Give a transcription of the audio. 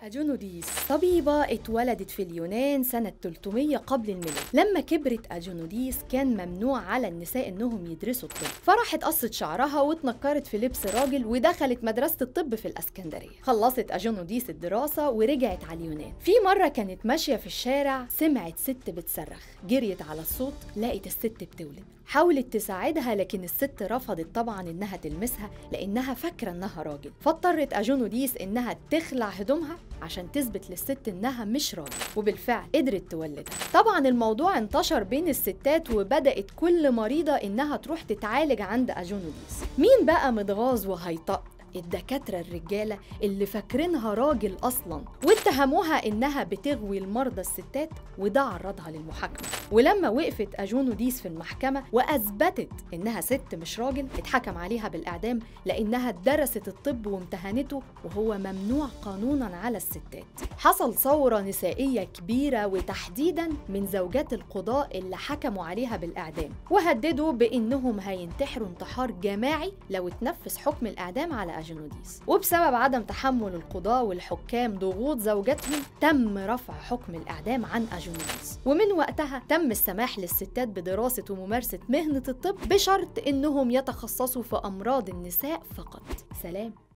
أجونوديس طبيبة اتولدت في اليونان سنة 300 قبل الميلاد لما كبرت أجونوديس كان ممنوع على النساء إنهم يدرسوا الطب فراحت قصت شعرها واتنكرت في لبس راجل ودخلت مدرسة الطب في الإسكندرية خلصت أجونوديس الدراسة ورجعت على اليونان في مرة كانت ماشية في الشارع سمعت ست بتصرخ جريت على الصوت لقت الست بتولد حاولت تساعدها لكن الست رفضت طبعا انها تلمسها لانها فاكره انها راجل فاضطرت اجونوديس انها تخلع هدومها عشان تثبت للست انها مش راجل وبالفعل قدرت تولدها طبعا الموضوع انتشر بين الستات وبدات كل مريضه انها تروح تتعالج عند اجونوديس مين بقى متغاظ وهيطق الدكاترة الرجالة اللي فاكرينها راجل أصلا واتهموها إنها بتغوي المرضى الستات وده عرضها للمحاكمة ولما وقفت أجونوديس في المحكمة وأثبتت إنها ست مش راجل اتحكم عليها بالإعدام لأنها درست الطب وامتهنته وهو ممنوع قانونا على الستات حصل ثورة نسائية كبيرة وتحديدا من زوجات القضاء اللي حكموا عليها بالإعدام وهددوا بإنهم هينتحروا انتحار جماعي لو اتنفذ حكم الإعدام على أجنوديس وبسبب عدم تحمل القضاة والحكام ضغوط زوجاتهم تم رفع حكم الإعدام عن أجنوديس ومن وقتها تم السماح للستات بدراسة وممارسة مهنة الطب بشرط إنهم يتخصصوا في أمراض النساء فقط سلام